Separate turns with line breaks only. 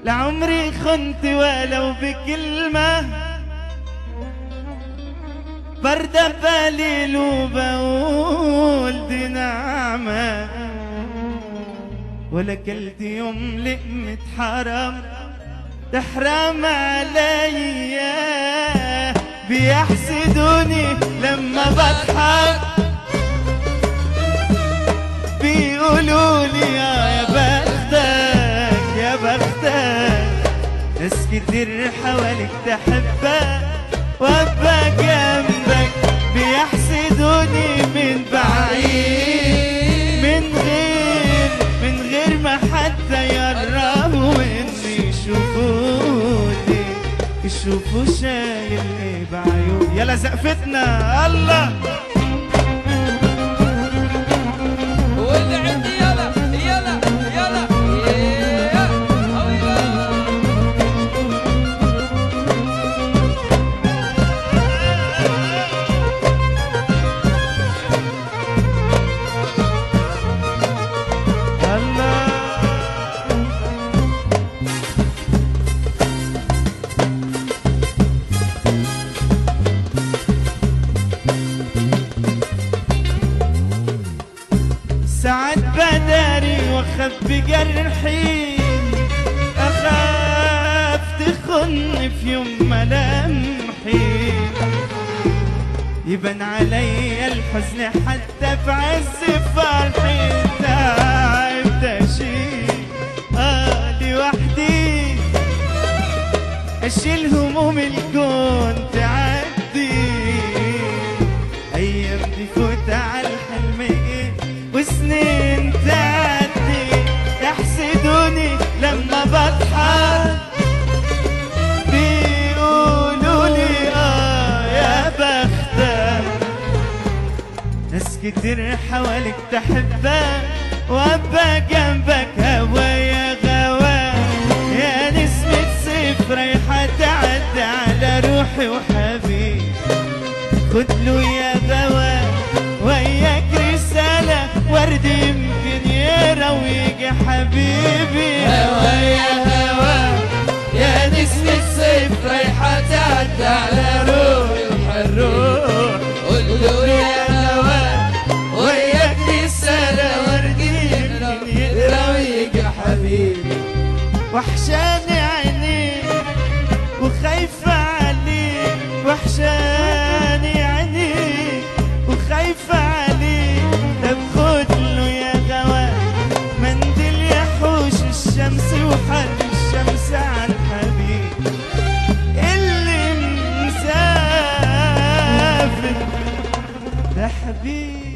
لعمري خنت ولو بكلمة برد بليل وبقول دي نعمة ولا كلت يوم لقمة حرام تحرم عليا بيحسدوني لما بضحك بيقولوا لي يا بختك يا بختك ناس كتير حواليك تحبك وابقى جنبك بيحسدوني من بعيد من غير من غير ما حتى يقربوا مني يشوفوني يشوفوا شايل ايه بعيون يلا زقفتنا الله
واللي عندي يلا يلا يلا يلا أو يلا
ساعات بداري واخبي جرحي اخاف تخن في يوم ملامحي يبان علي الحزن حتى في عز فرحي تعبت اشيل اه لوحدي اشيل هموم الكون تعدي ايام دي فوت على الحلم ايه وسنين تعدي يحسدوني لما بضحك بيقولوا لي اه يا بختك ناس كتير حواليك تحبك وابقى جنبك هوايا غوا يا نسمة صيف رايحة تعدي على روحي وحبيبي خد له يا غوا وياك رسالة ورد يمكن يرويك حبيبي هوا يا هوا يا نسمة صيف رايحة تعدي على روحي وحروح قول له يا هوا وياك رسالة ورد يمكن يرويك يا حبيبي وحشاني عينيك وخايفة عليك وحشاني عينيك وخايفة عليك طب خد له يا غوا منديل يحوش الشمس وحل الشمس عن حبيب اللي مسافر ده حبيب